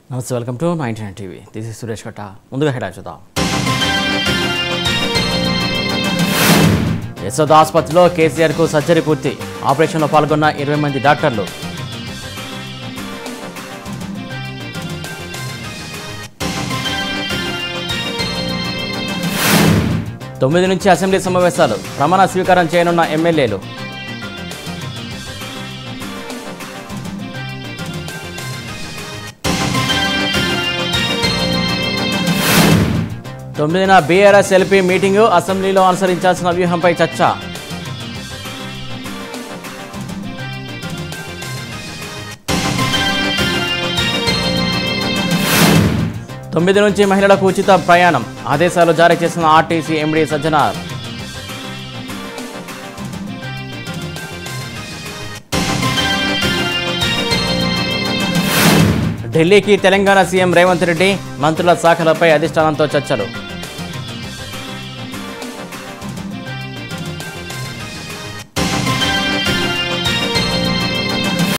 నమస్తే welcome to ninety nine TV this is Suresh Katta ముందుగా head చూద్దాం యశోద ఆసుపత్రిలో కేసీఆర్కు సర్జరీ పూర్తి ఆపరేషన్లో పాల్గొన్న ఇరవై మంది డాక్టర్లు తొమ్మిది నుంచి అసెంబ్లీ సమావేశాలు ప్రమాణ స్వీకారం చేయనున్న ఎమ్మెల్యేలు తొమ్మిదిన బీఆర్ఎస్ ఎల్పీ మీటింగు అసెంబ్లీలో అనుసరించాల్సిన వ్యూహంపై చర్చ తొమ్మిది నుంచి మహిళలకు ఉచిత ప్రయాణం ఆదేశాలు జారీ చేసిన ఆర్టీసీ ఎండీ సజ్జనార్ ఢిల్లీకి తెలంగాణ సీఎం రేవంత్ రెడ్డి మంత్రుల శాఖలపై అధిష్టానంతో చర్చలు